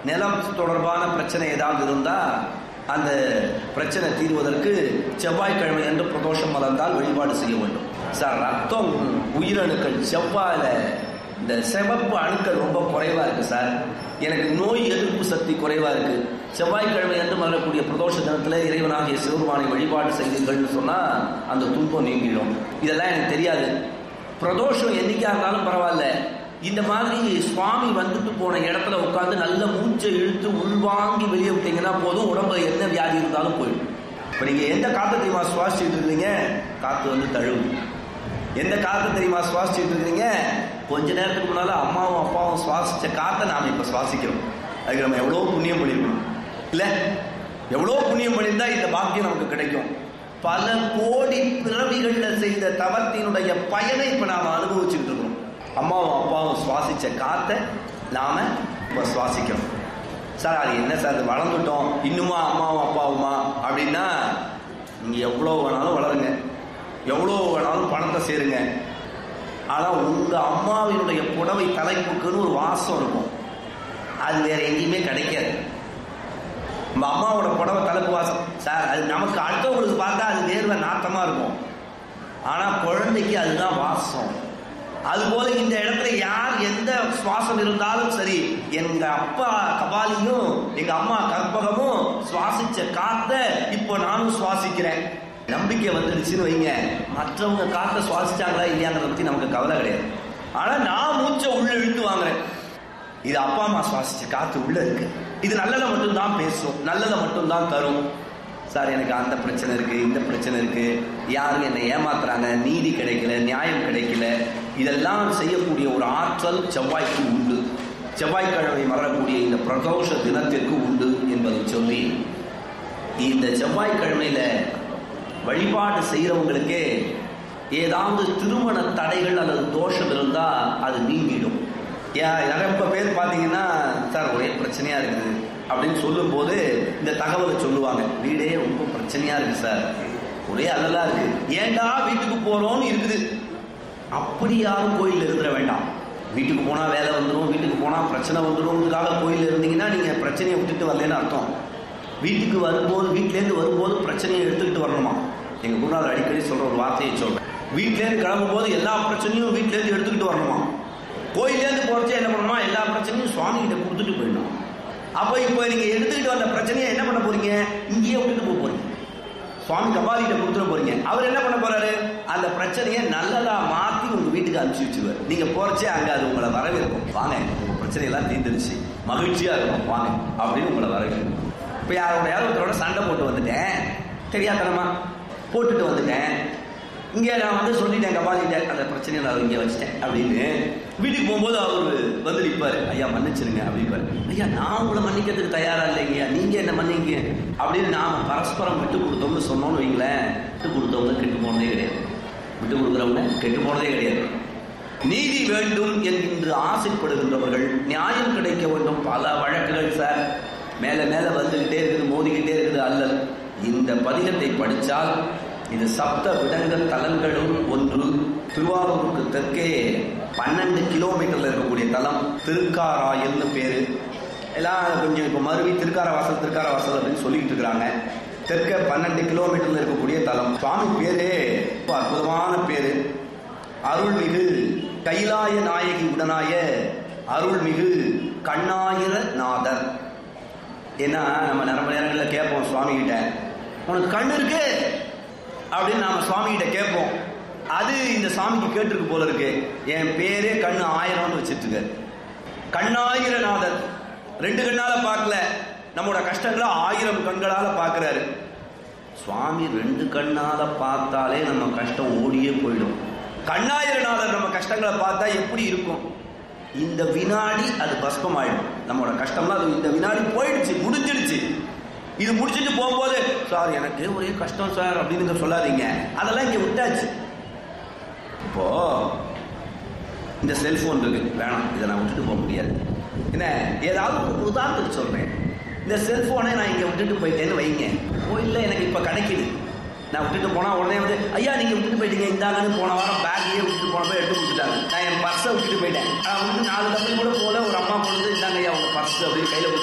நிலம் தொடர்பான பிரச்சனை ஏதாவது இருந்தா அந்த பிரச்சனை தீர்வதற்கு செவ்வாய்க்கிழமை என்று பிரதோஷம் மலர்ந்தால் வழிபாடு செய்ய வேண்டும் சார் ரத்தம் உயிரணுக்கள் செவ்வாயில இந்த சிவப்பு அணுக்கள் ரொம்ப குறைவா இருக்கு சார் எனக்கு நோய் எதிர்ப்பு சக்தி குறைவா இருக்கு செவ்வாய்க்கிழமை என்று மலரக்கூடிய பிரதோஷ தினத்துல இறைவனாகிய சிவருமானை வழிபாடு செய்தீர்கள்னு சொன்னா அந்த துன்பம் நீங்கிடும் இதெல்லாம் எனக்கு தெரியாது பிரதோஷம் என்னைக்கா இருந்தாலும் பரவாயில்ல இந்த மாதிரி சுவாமி வந்துட்டு போன இடத்துல உட்காந்து நல்ல மூச்சை இழுத்து உள்வாங்கி வெளியே விட்டீங்கன்னா போதும் உடம்புல என்ன வியாதி இருந்தாலும் போயிடும் இப்போ நீங்க எந்த காற்று தெரியுமா சுவாசிச்சுட்டு இருக்கீங்க காற்று வந்து தழுவு எந்த காற்று தெரியுமா சுவாசிச்சுட்டு இருக்கீங்க கொஞ்ச நேரத்துக்கு முன்னால அம்மாவும் அப்பாவும் சுவாசிச்ச காற்றை நாம இப்ப சுவாசிக்கிறோம் அதுக்கு நம்ம எவ்வளவு புண்ணியம் பண்ணிருக்கணும் இல்ல எவ்வளவு புண்ணியம் பண்ணியிருந்தா இந்த பாக்கியம் நமக்கு கிடைக்கும் பல கோடி பிறவிகள்ல செய்த தவத்தினுடைய பயனை இப்ப நாம அனுபவிச்சுட்டு இருக்கிறோம் அம்மாவும் அப்பாவும் சுவாசிச்ச காத்தை நாம இப்ப சுவாசிக்கிறோம் சார் அது என்ன சார் அது வளர்ந்துட்டோம் இன்னுமா அம்மாவும் அப்பாவுமா அப்படின்னா நீங்க எவ்வளவு வேணாலும் வளருங்க எவ்வளவு வேணாலும் பணத்தை சேருங்க ஆனா உங்க அம்மாவினுடைய புடவை தலைப்புக்குன்னு ஒரு வாசம் இருக்கும் அது வேற எங்கேயுமே கிடைக்காது நம்ம அம்மாவோட புடவை தலைப்பு வாசம் சார் அது நமக்கு அடுத்தவங்களுக்கு பார்த்தா அது வேர்வை நாத்தமா இருக்கும் ஆனா குழந்தைக்கு அதுதான் வாசம் அதுபோல இந்த இடத்துல யார் எந்த சுவாசம் இருந்தாலும் சரி எங்க அப்பா கபாலியும் எங்க அம்மா கற்பகமும் சுவாசிச்ச காத்த இப்போ நானும் சுவாசிக்கிறேன் நம்பிக்கை வந்துடுச்சுன்னு வைங்க மற்றவங்க காத்த சுவாசிச்சாங்களா இல்லையாங்கிறத பத்தி நமக்கு கவலை கிடையாது ஆனா நான் மூச்சை உள்ள இழுத்து வாங்குறேன் இது அப்பா அம்மா சுவாசிச்ச காத்து உள்ள இருக்கு இது நல்லதை மட்டும்தான் பேசும் நல்லதை மட்டும்தான் தரும் சார் எனக்கு அந்த பிரச்சனை இருக்கு இந்த பிரச்சனை இருக்கு யாரும் என்னை ஏமாத்துறாங்க நீதி கிடைக்கல நியாயம் கிடைக்கல இதெல்லாம் செய்யக்கூடிய ஒரு ஆற்றல் செவ்வாய்க்கு உண்டு செவ்வாய்க்கிழமை மலரக்கூடிய இந்த பிரதோஷ தினத்திற்கு உண்டு என்பதை சொல்லி இந்த செவ்வாய்க்கிழமையில வழிபாடு செய்யறவங்களுக்கே ஏதாவது திருமண தடைகள் அல்லது தோஷம் இருந்தா அது நீங்கிடும் ஏன் நிறைய பேர் பார்த்தீங்கன்னா சார் ஒரே பிரச்சனையா இருக்குது அப்படின்னு சொல்லும்போது இந்த தகவலை சொல்லுவாங்க வீடே ரொம்ப பிரச்சனையா இருக்கு சார் ஒரே அல்லலா இருக்கு ஏண்டா வீட்டுக்கு போறோம்னு இருக்குது அப்படி யாரும் கோயில் இருந்துட வேண்டாம் வீட்டுக்கு போனா வேலை வந்துடும் வீட்டுக்கு போனா பிரச்சனை வந்துடும்ன்றதுக்காக கோயில் இருந்தீங்கன்னா நீங்க பிரச்சனையை விட்டுட்டு வரலன்னு அர்த்தம் வீட்டுக்கு வரும்போது வீட்டிலேருந்து வரும்போது பிரச்சனையை எடுத்துக்கிட்டு வரணுமா எங்க குருநாதர் அடிக்கடி சொல்ற ஒரு வார்த்தையை சொல்றேன் வீட்டிலேருந்து கிளம்பும் போது எல்லா பிரச்சனையும் வீட்டிலேருந்து எடுத்துக்கிட்டு வரணுமா கோயிலேருந்து போறச்சே என்ன பண்ணணுமா எல்லா பிரச்சனையும் சுவாமி கிட்ட கொடுத்துட்டு போயிடணும் அப்போ இப்போ நீங்க எடுத்துக்கிட்டு வந்த பிரச்சனையை என்ன பண்ண போறீங்க இங்கேயே விட்டுட்டு போக போறீங்க சுவாமி கபாலிகிட்ட கொடுத்துட போறீங்க அவர் என்ன பண்ண போறாரு அந்த பிரச்சனையை நல்லதா மாத்தி உங்க வீட்டுக்கு அனுப்பிச்சு வச்சுருவார் நீங்க போறச்சே அங்க அது உங்களை வரவேற்கும் வாங்க உங்க பிரச்சனை எல்லாம் தீர்ந்துருச்சு மகிழ்ச்சியா இருக்கும் வாங்க அப்படின்னு உங்களை வரவேற்கும் இப்போ யாரோட யாரோட சண்டை போட்டு வந்துட்டேன் தெரியாதனமா போட்டுட்டு வந்துட்டேன் இங்கே நான் வந்து சொல்லிட்டேன் கபாலிட்ட அந்த பிரச்சனையை நான் இங்கே வச்சுட்டேன் அப்படின்னு வீட்டுக்கு போகும்போது அவர் வந்து நிற்பாரு ஐயா மன்னிச்சிருங்க அப்படிப்பாரு ஐயா நான் உங்களை மன்னிக்கிறதுக்கு தயாரா இல்லைங்கய்யா நீங்க என்ன மன்னிங்க அப்படின்னு நாம பரஸ்பரம் விட்டு கொடுத்தோம்னு சொன்னோம்னு வைங்களேன் விட்டு கொடுத்தவங்க கெட்டு போனதே கிடையாது விட்டு கொடுக்குறவங்க கெட்டு போனதே கிடையாது நீதி வேண்டும் என்று ஆசைப்படுகின்றவர்கள் நியாயம் கிடைக்க வேண்டும் பல வழக்குகள் சார் மேல மேல வந்துகிட்டே இருக்குது மோதிக்கிட்டே இருக்குது அல்லல் இந்த பதிகத்தை படித்தால் இது சப்த விடங்க தலங்களும் ஒன்று திருவாரூருக்கு தெற்கே பன்னெண்டு கிலோமீட்டர்ல இருக்கக்கூடிய தலம் திருக்காராயல்னு பேரு எல்லாம் கொஞ்சம் இப்போ மருவி திருக்காரவாசல் திருக்காரவாசல் அப்படின்னு சொல்லிட்டு இருக்கிறாங்க தெற்க பன்னெண்டு கிலோமீட்டர்ல இருக்கக்கூடிய தலம் சுவாமி பேரே ரொம்ப அற்புதமான பேரு அருள்மிகு கைலாய நாயகி உடனாய அருள்மிகு கண்ணாயிர நாதர் ஏன்னா நம்ம நிறைய நேரங்களில் கேட்போம் சுவாமி கிட்ட உனக்கு கண்ணு இருக்கு அப்படின்னு நாம சுவாமி கிட்ட கேட்போம் அது இந்த சாமிக்கு கேட்டிருக்கு போல இருக்கு என் பேரே கண்ணு ஆயிரம்னு வச்சிட்டு இருக்காரு கண்ணாயிரநாதர் ரெண்டு கண்ணால பார்க்கல நம்மளோட கஷ்டங்களை ஆயிரம் கண்களால பார்க்கிறாரு சுவாமி ரெண்டு கண்ணால பார்த்தாலே நம்ம கஷ்டம் ஓடியே போயிடும் கண்ணாயிரநாதர் நம்ம கஷ்டங்களை பார்த்தா எப்படி இருக்கும் இந்த வினாடி அது பஸ்பம் ஆயிடும் நம்மளோட கஷ்டம்லாம் அது இந்த வினாடி போயிடுச்சு முடிஞ்சிடுச்சு இது முடிச்சுட்டு போகும்போது சார் எனக்கு ஒரே கஷ்டம் சார் அப்படின்னு நீங்க சொல்லாதீங்க அதெல்லாம் இங்க விட்டாச்சு இப்போ இந்த செல்போன் இருக்கு வேணாம் இதை நான் விட்டுட்டு போக முடியாது என்ன ஏதாவது ஒரு உதாரணத்துக்கு சொல்றேன் இந்த செல்போனை நான் இங்க விட்டுட்டு போயிட்டேன்னு வைங்க கோயில்ல எனக்கு இப்ப கிடைக்குது நான் விட்டுட்டு போனா உடனே வந்து ஐயா நீங்க விட்டுட்டு போயிட்டீங்க இந்தாங்கன்னு போன வாரம் பேக்கையே விட்டுட்டு போனப்போ எடுத்து கொடுத்துட்டாங்க நான் என் பர்ஸை விட்டுட்டு போயிட்டேன் நான் வந்து நாலு தம்பி கூட போல ஒரு அம்மா கொண்டு இந்தாங்க ஐயா உங்க பர்ஸ் அப்படின்னு கையில